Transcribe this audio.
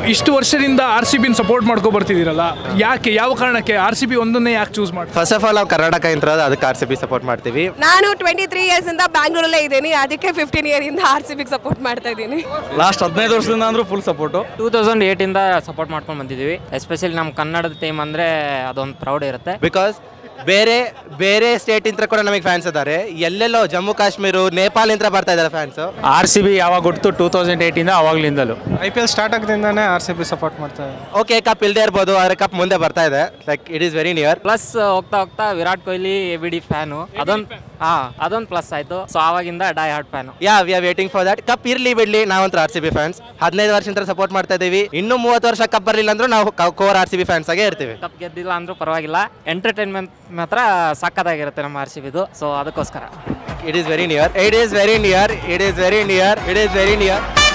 ಇಷ್ಟು ವರ್ಷದಿಂದ R C ಬಿನ support ಮಾಡ್ಕೊ ಬರ್ತಿದ್ದೀರಲ್ಲ ಯಾಕೆ ಯಾವ ಕಾರಣಕ್ಕೆ ಆರ್ ಸಿ ಬಿ ಒಂದನ್ನೇ ಯಾಕೆ ಚೂಸ್ ಮಾಡಿ ಫಸ್ಟ್ ಆಫ್ ಆಲ್ ನಾವು ಕರ್ನಾಟಕ ಇಂತಿರೋದು ಅದಕ್ಕೆ ಆರ್ ಸಿ ಬಿ ಸಪೋರ್ಟ್ ಮಾಡ್ತೀವಿ ನಾನು ಟ್ವೆಂಟಿ ತ್ರೀ ಇಯರ್ಸ್ ಇಂದ ಬ್ಯಾಂಗ್ಳೂರಲ್ಲೇ ಇದ್ದೀನಿ ಅದಕ್ಕೆ ಫಿಫ್ಟೀನ್ ಇಯರ್ ಇಂದ ಆರ್ ಸಿ ಬಿಗೆ ಸಪೋರ್ಟ್ ಮಾಡ್ತಾ ಇದ್ದೀನಿ ಲಾಸ್ಟ್ ಹದಿನೈದು ವರ್ಷದಿಂದ ಅಂದ್ರೂ ಫುಲ್ ಸಪೋರ್ಟು ಟೂ ತೌಸಂಡ್ ಏಯ್ಟಿಂದ ಸಪೋರ್ಟ್ ಮಾಡ್ಕೊಂಡು ಬಂದಿದ್ದೀವಿ ಎಸ್ಪೆಷಲಿ ನಮ್ಮ ಕನ್ನಡದ ಟೀಮ್ ಅಂದರೆ ಅದೊಂದು ಪ್ರೌಡ್ ಇರುತ್ತೆ ಬಿಕಾಸ್ ಬೇರೆ ಬೇರೆ ಸ್ಟೇಟ್ ಇಂತ್ರ ಕೂಡ ನಮಗೆ ಫ್ಯಾನ್ಸ್ ಇದ್ದಾರೆ ಎಲ್ಲೆಲ್ಲೋ ಜಮ್ಮು ಕಾಶ್ಮೀರ ನೇಪಾಳ ಇಂತ್ರ ಬರ್ತಾ ಇದ್ದಾರೆ ಫ್ಯಾನ್ಸ್ ಆರ್ ಸಿ ಬಿ ಯಾವಾಗ ಹುಟ್ಟಿತು ಟೂ ತೌಸಂಡ್ ಏಯ್ಟಿಂದ ಅವಾಗ್ಲಿಂದಲೂ ಐ ಪಿ ಎಲ್ ಸ್ಟಾರ್ಟ್ ಆಗದಿಂದಾನೇ ಆರ್ ಸಿ ಬಿ ಸಪೋರ್ಟ್ ಮಾಡ್ತಾರೆ ಓಕೆ ಕಪ್ ಇಲ್ಲದೆ ಇರ್ಬೋದು ಆದರೆ ಕಪ್ ಮುಂದೆ ಬರ್ತಾ ಇದೆ like it is very near plus ಹೋಗ್ತಾ ಹೋಗ್ತಾ Virat Kohli A B D fan ಅದೊಂದು ಹಾಂ ಅದೊಂದು ಪ್ಲಸ್ ಆಯಿತು ಸೊ ಆವಾಗಿಂದ die hard fan yeah we are waiting for that cup ಇರ್ಲಿ ಬಿಡ್ಲಿ ನಾವಂತರ ಆರ್ ಸಿ ಬಿ ಫ್ಯಾನ್ಸ್ ಹದಿನೈದು ವರ್ಷದಿಂದ ಸಪೋರ್ಟ್ ಮಾಡ್ತಾ ಇದೀವಿ ಇನ್ನು ಮೂವತ್ತು ವರ್ಷ ಕಪ್ ಬರಲಿಲ್ಲ ಅಂದ್ರೂ ನಾವು core R C B fans ಆಗೇ ಇರ್ತೀವಿ ಕಪ್ ಗೆದ್ದಿಲ್ಲ ಅಂದ್ರೂ ಪರವಾಗಿಲ್ಲ ಎಂಟರ್ಟೈನ್ಮೆಂಟ್ ಮಾತ್ರ ಸಕ್ಕತ್ತಾಗಿರುತ್ತೆ ನಮ್ಮ ಆರ್ ಸಿ ಬಿದು ಸೊ ಅದಕ್ಕೋಸ್ಕರ it is very near it is very near it is very near it is very near